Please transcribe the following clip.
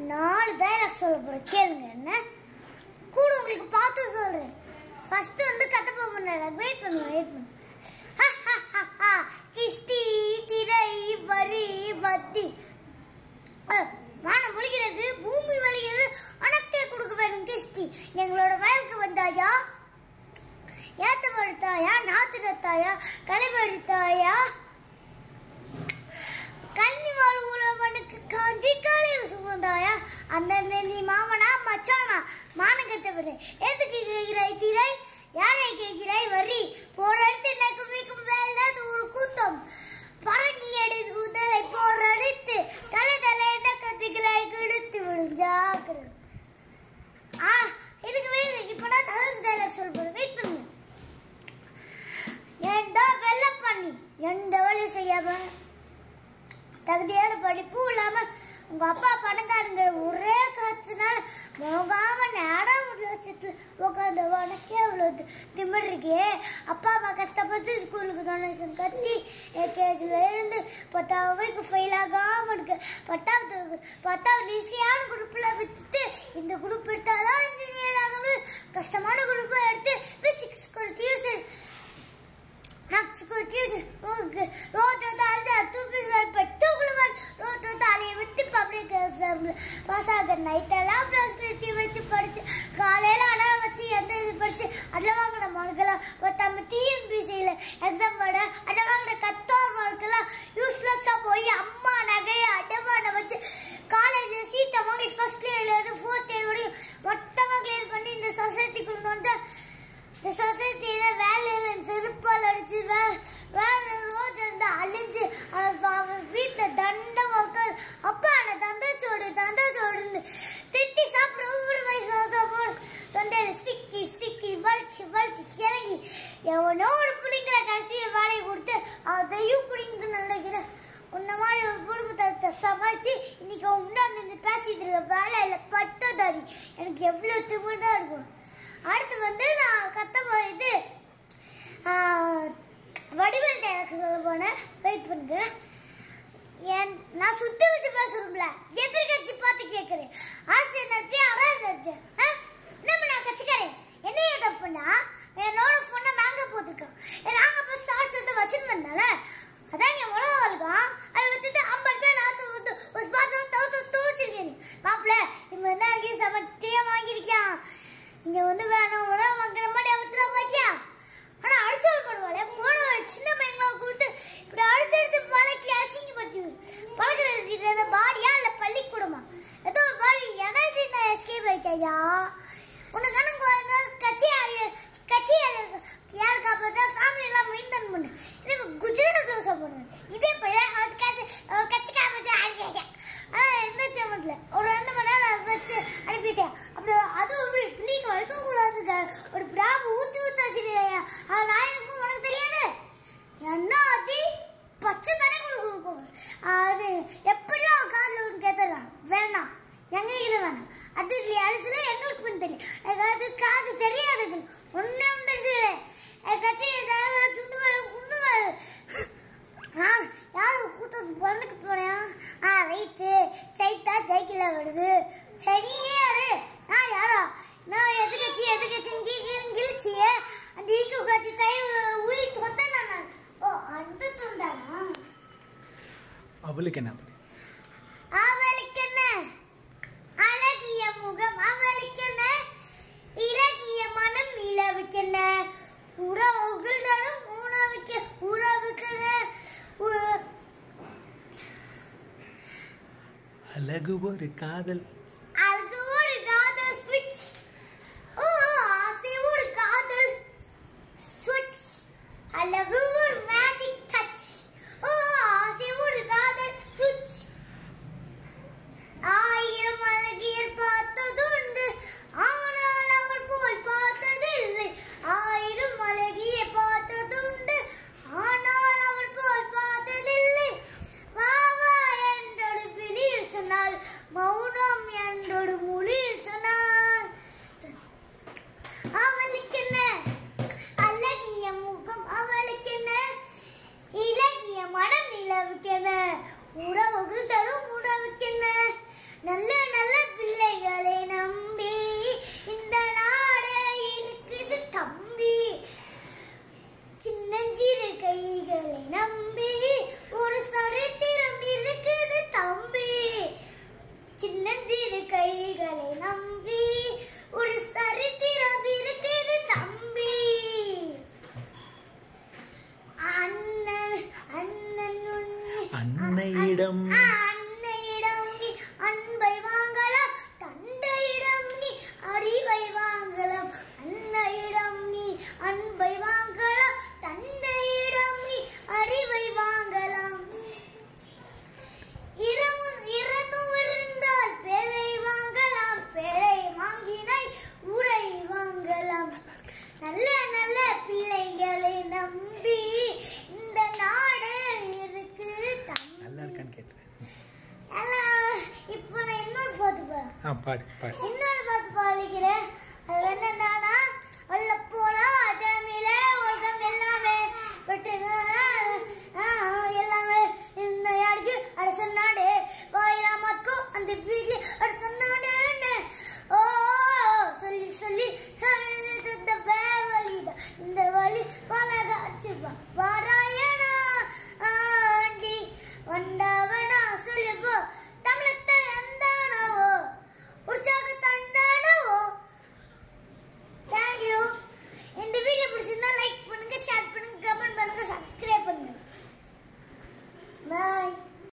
நாலு டைலாக் சொல்ல போறேன் கேளுங்க என்ன கூட உங்களுக்கு பார்த்து சொல்றேன் ஃபர்ஸ்ட் வந்து கட்டப்ப பண்ணல வெயிட் பண்ணுங்க வெயிட் பண்ணுங்க கிஸ்தி திரை வரி வத்தி அஹ், வானம் ஒழிக்கிறது பூமி வலிக்கிறது அனத்தே கொடுக்க வேணும் கிஸ்தி எங்களோட வயலுக்கு வந்தாயா ஏத்த படுத்தாயா நாத்து நட்டாயா களை படுத்தாயா கல்வி வாழ்வுறவனுக்கு காஞ்சி காலை சுமந்தாயா அந்த நீ மாமனா மச்சானா மானகத்தவரே எதுக்கு கேட்கிறாய் திரை யாரை கேட்கிறாய் வரி போற இடத்து எனக்கு மிக்கும் வேலை ஒரு கூத்தம் பறக்கி எடு உதலை போற அடித்து தலை தலை என்ன கத்திகளாய் கெடுத்து விடும் ஜாக்கிரதை ஆ இதுக்கு வெயிட் இப்போ நான் தனுஷ் டைலாக் சொல்ல போறேன் வெயிட் பண்ணுங்க ஏண்டா வெள்ள பண்ணி எந்த வேலை செய்யாம தகுதியான படிப்பு இல்லாம உங்க அப்பா பணக்காரங்க ஒரே காத்துனால போகாம நேரம் ஒரு வருஷத்துல உட்காந்து உனக்கே அவ்வளவு திமிர் இருக்கே அப்பா அம்மா கஷ்டப்பட்டு ஸ்கூலுக்கு டொனேஷன் கட்டி எல்கேஜில இருந்து பத்தாவது வரைக்கும் ஃபெயில் ஆகாம இருக்கு பத்தாவது பத்தாவது ஈஸியான குரூப்ல வித்துட்டு இந்த குரூப் எடுத்தாதான் இன்ஜினியர் ஆகணும் கஷ்டமான குரூப்பை எடுத்து பிசிக்ஸ் டியூஷன் நக்ஸ்க்கு கீழ் ரோட்டு ரோட்டு தாழ்ந்து தூக்கி பெற்றுக்குழுவன் ரோட்டு தாலியை விட்டு பப்ளிக் எக்ஸாம்ல பாஸ் ஆக நைட் எல்லாம் ஃபிளாஷ் நிறுத்தி வச்சு படிச்சு காலையில அட வச்சு எந்த இது படிச்சு அதில் வாங்கின மார்க்கெல்லாம் நம்ம டிஎன்பிசியில் எக்ஸாம் பட அதில் வாங்கின கத்தோர் மார்க்கெல்லாம் யூஸ்லெஸ்ஸாக போய் அம்மா நகையை அடமான வச்சு காலேஜ் சீட்டை வாங்கி ஃபர்ஸ்ட் இயர்லேருந்து ஃபோர்த் இயர் வரையும் மொத்தமாக கிளியர் பண்ணி இந்த சொசைட்டிக்குள்ள வந்து இந்த சொசைட்டியில வேலையில செருப்பால் அடிச்சு வே- வேற ரோஜ் இருந்து அழிஞ்சு அவன் அவன் வீட்டுல தண்டம் உட்காந்து அப்பா என்ன தந்தச்சோடு தந்தச்சோடுன்னு திட்டி சாப்பிட ஒவ்வொரு வயசு சாப்பிட தொண்டையில சிக்கி சிக்கி வலிச்சு வலிச்சு இறங்கி எவனோ ஒரு பிடிங்கிற கடைசியில் வேலையை கொடுத்து அதையும் பிடிங்க நினைக்கிறேன் உன்ன மாதிரி ஒரு குடும்பத்தை சமாளிச்சு இன்னைக்கு அவன் முன்னாடி நின்று பேசிட்டு இருக்க வேலையில பட்டதாரி எனக்கு எவ்வளவு திமிர்தான் இருக்கும் அடுத்து வந்து நான் கத்த போ- இது ஆ, வடிவேல் எனக்கு சொல்ல போனேன் வெயிட் பண்ணுங்க என் நான் சுத்தி வச்சு பேசுறோம்ல எதிர்கட்சி பார்த்து கேட்கிறேன் ஆசிரியர் நடத்தி அழகு நடத்தி நம்ம நான் கட்சிக்காரன் என்ன ஏன் தப்புனா என்னோட பொண்ணை நாங்க போட்டுருக்கோம் நாங்க போய் ஷார்ட்ஸ் வந்து வச்சுன்னு வந்தானே அதான் என் உலக வாழ்க்கம் அதை விட்டுட்டு ஐம்பது பேர் நாற்று வந்து ஒரு ஸ்பாட் தவிர்த்து தோச்சிருக்கேன் மாப்பிள்ள இவன் என்ன அங்கேயும் சமத்தியா வாங்கியிருக்கான் இங்க வந்து வேணும் உணவு வாங்குற மாதிரி அவத்துல வைக்கியா ஆனா அடிச்சல் பண்ணுவாளே போன ஒரு சின்ன பையங்களா கொடுத்து இப்படி அடிச்சடிச்சு பழக்கி அசிங்கப்படுத்தி பழக்கிறதுக்கு இது என்ன பாடியா இல்ல பள்ளிக்கூடமா ஏதோ ஒரு பாடி எனர்ஜி நான் எஸ்கேப் ஆயிட்டாயா உனக்கு தானே கட்சி கட்சி யார் காப்பாத்தா ஃபேமிலி எல்லாம் மெயின்டைன் பண்ணு எனக்கு குஜராத் தோசை பண்ணுவேன் இதே பையன் அது கட்சி கட்சி காப்பாற்ற ஆகியா ஆனா எந்த சமத்துல ஒரு ரெண்டு மணி நேரம் அதை வச்சு அனுப்பிட்டேன் அப்படி அதுவும் இப்படி பிள்ளைங்க வைக்க கூடாதுங்க ஒரு பிராபு ஊத்தி ஊத்தி வச்சிருக்கையா அது நாயனுக்கும் உனக்கு தெரியாது என்ன ஆத்தி பச்சை தண்ணி கொடுக்கும் அது எப்படிலாம் காதில் ஒன்று கேட்டுடலாம் வேணாம் எங்களுக்கு வேணாம் அது அரிசில எங்களுக்கு பண்ண தெரியும் எனக்கு அது காது தெரியாது ஒன்னே ஒன்று தெரிஞ்சு கட்சி துண்டு மேல குண்டு மேல ஆ, யாரு கூத்தம் பொண்ணுக்கு போனியா ஆ ரைட்டு சைத்தா சைக்கிள்ல வருது சரியாரு நான் யாரா நான் எதுக்கட்சி எதுக்கட்சின்னு கேட்கிறேன் கிழிச்சிய அந்த ஈக்கு கட்சி தயிர் உயிர் தொண்டை நான் ஓ அந்த தொண்டானா அவளுக்கு என்ன அப்படி அவளுக்கு என்ன அழகிய முகம் அவளுக்கு என்ன இலகிய மனம் இளவுக்கு என்ன உறவுகள் தரும் உணவுக்கு உறவுக்கு என்ன? உ- அழகு ஒரு காதல் அது ஒரு காதல் ஸ்விட்ச் ஓ ஆசை ஒரு காதல் ஸ்விட்ச் அழகு ஒரு மேஜிக் டச் ஓ ஆசை ஒரு காதல் ஸ்விட்ச் ஆயிரம் அழகியர் பார்த்ததுண்டு ஆனால் அவள் போல் பார்த்ததில்லை ஆயிரம் அழகிய பார்த்ததுண்டு ஆனால் அவள் போல் பார்த்ததில்லை வா வா என்றொரு விழியில் சொன்னால் மௌனம் நம்பி ஒரு சரித்திரம் இருக்குது தம்பி சின்னஞ்சிறு கைகளை நம்பி ஒரு சரித்திரம் இருக்குது தம்பி அண்ணன் அண்ணன் உன்னை- அன்னையிடம் அன்னையிடம் நீ அன்பை வாங்கலாம் தந்தையிடம் நீ அறிவை வாங்கலாம் அன்னையிடம் நீ அன்பை வாங்கலாம் தந்தையிடம் நீ அறிவை வாங்கலாம் இரவும் இறந்தும் இருந்தால் பேரை வாங்கலாம் பேரை வாங்கினாய் உரை வாங்கலாம் நல்ல நல்ல பிள்ளைகளை நம்பி இந்த நாடு இருக்கு தம்பி. நல்லா இருக்கான்னு கேட்டேன் எல்லாம் இப்போ நான் இன்னொரு பாட்டு பா ஆ பாடு பாடு இன்னொரு பாட்டு பாடிக்கிறேன்